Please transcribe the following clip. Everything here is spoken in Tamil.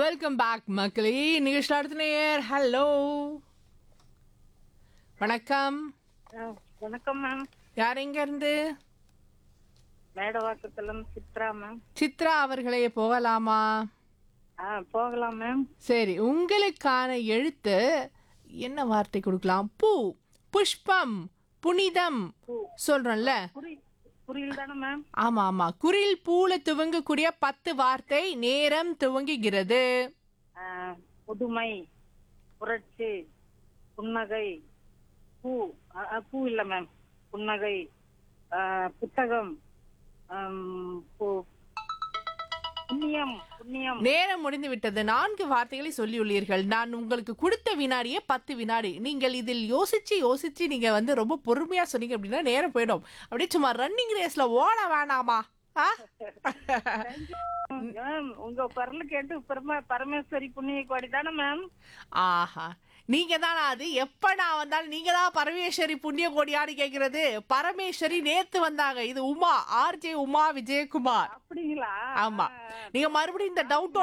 வெல்கம் பேக் மக்களே நிகழ்ச்சி அடுத்த நேயர் ஹலோ வணக்கம் ஆ, வணக்கம் மேம் யார் எங்க இருந்து மேடவாக்கத்துல இருந்து சித்ரா மேம் சித்ரா அவர்களே போகலாமா ஆ போகலாம் மேம் சரி உங்களுக்கான எழுத்து என்ன வார்த்தை கொடுக்கலாம் பூ புஷ்பம் புனிதம் சொல்றோம்ல புரி புரியல தானே மேம் ஆமா ஆமா குரில் பூல துவங்கக்கூடிய பத்து வார்த்தை நேரம் துவங்குகிறது ஆ, புதுமை புரட்சி புன்னகை பூ ஆ, ஆ, பூ இல்ல மேம் புன்னகை ஆ, புத்தகம் ஆம், பு- புண்ணியம் புண்ணியம் நேரம் முடிந்து விட்டது நான்கு வார்த்தைகளை சொல்லியுள்ளீர்கள் நான் உங்களுக்கு கொடுத்த வினாடியே பத்து வினாடி நீங்கள் இதில் யோசிச்சு யோசிச்சு நீங்க வந்து ரொம்ப பொறுமையா சொன்னீங்க அப்படின்னா நேரம் போயிடும் அப்படியே சும்மா ரன்னிங் ரேஸ்ல ஓட வேணாமா ஆ? மேம் உங்க குரல் கேட்டு பரம பரமேஸ்வரி புண்ணிய கோடி தானே மேம் ஆஹா நீங்க தானா அது எப்ப நான் வந்தாலும் நீங்க தான் பரமேஸ்வரி புண்ணிய கோடியான்னு கேக்குறது பரமேஸ்வரி நேத்து வந்தாங்க இது உமா ஆர்ஜே உமா விஜயகுமார் அப்படிங்களா ஆமா நீங்க மறுபடியும் இந்த டவுட்